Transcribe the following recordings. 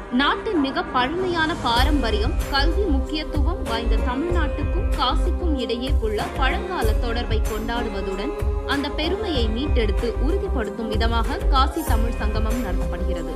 நாட்டின் மிக பழமையான பாரம்பரியம் கல்வி முக்கியத்துவம் வாய்ந்த தமிழ்நாட்டுக்கும் காசிக்கும் இடையே உள்ள பழங்கால தொடர்பை கொண்டாடுவதுடன் அந்த பெருமையை மீட்டெடுத்து உறுதிப்படுத்தும் விதமாக காசி தமிழ் சங்கமம் நடத்தப்படுகிறது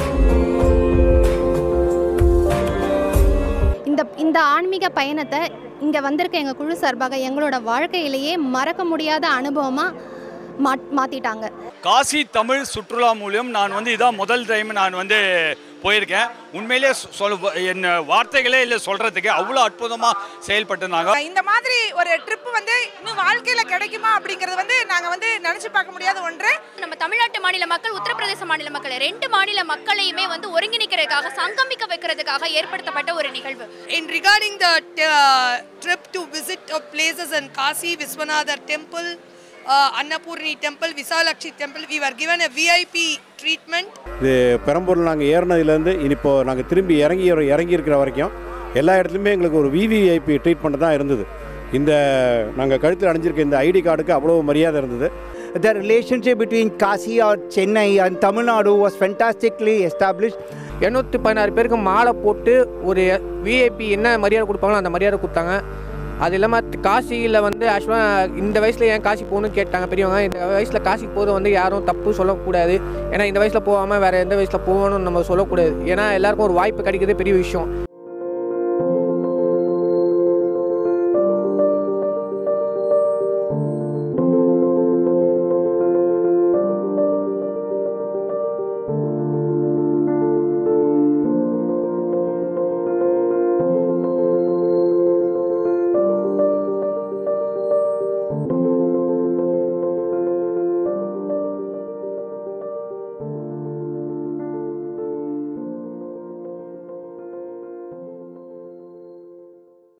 இந்த இந்த ஆன்மீக பயணத்தை இங்கே வந்திருக்க எங்கள் குழு சார்பாக எங்களோட வாழ்க்கையிலேயே மறக்க முடியாத அனுபவமாக மா மாற்றிட்டாங்க காசி தமிழ் சுற்றுலா மூலியம் நான் வந்து இதான் முதல் டைம் நான் வந்து போயிருக்கேன் உண்மையிலே சொ- சொல்ல என்ன வார்த்தைகளே இல்லை சொல்கிறதுக்கு அவ்வளோ அற்புதமாக செயல்பட்டுருந்தாங்க இந்த மாதிரி ஒரு ட்ரிப் வந்து இன்னும் வாழ்க்கையில கிடைக்குமா அப்படிங்கறது வந்து நாங்க வந்து நினைச்சு பார்க்க முடியாத ஒன்று நம்ம தமிழ்நாட்டு மாநில மக்கள் உத்தரப்பிரதேச மாநில மக்கள் ரெண்டு மாநில மக்களையுமே வந்து ஒருங்கிணைக்கிறதுக்காக சங்கமிக்க வைக்கிறதுக்காக ஏற்படுத்தப்பட்ட ஒரு நிகழ்வு in regarding the uh, trip to visit of places in Kasi, Viswanatha temple, uh, Annapurni temple, Visalakshi temple, we were given a VIP treatment. இது பெரம்பூரில் நாங்கள் ஏறினதுலேருந்து இனிப்போ நாங்கள் திரும்பி இறங்கி இறங்கி இருக்கிற வரைக்கும் எல்லா இடத்துலையுமே எங்களுக்கு ஒரு விவிஐபி ட்ரீட்மெண்ட் தான் இருந்தது இந்த நாங்கள் கழுத்தில் அணிஞ்சிருக்க இந்த ஐடி கார்டுக்கு அவ்வளோ மரியாதை இருந்தது The relationship between Kasi or Chennai and Tamil Nadu was fantastically established. எண்ணூற்றி பதினாறு பேருக்கு மாலை போட்டு ஒரு விஐபி என்ன மரியாதை கொடுப்பாங்களோ அந்த மரியாதை கொடுத்தாங்க அது இல்லாமல் காசியில் வந்து ஆக்சுவலாக இந்த வயசில் ஏன் காசி போகணும்னு கேட்டாங்க பெரியவங்க இந்த வயசில் காசிக்கு போகிறது வந்து யாரும் தப்பு சொல்லக்கூடாது ஏன்னா இந்த வயசில் போகாமல் வேறு எந்த வயசில் போகணும்னு நம்ம சொல்லக்கூடாது ஏன்னா எல்லாருக்கும் ஒரு வாய்ப்பு கிடைக்கிறது பெரிய விஷயம்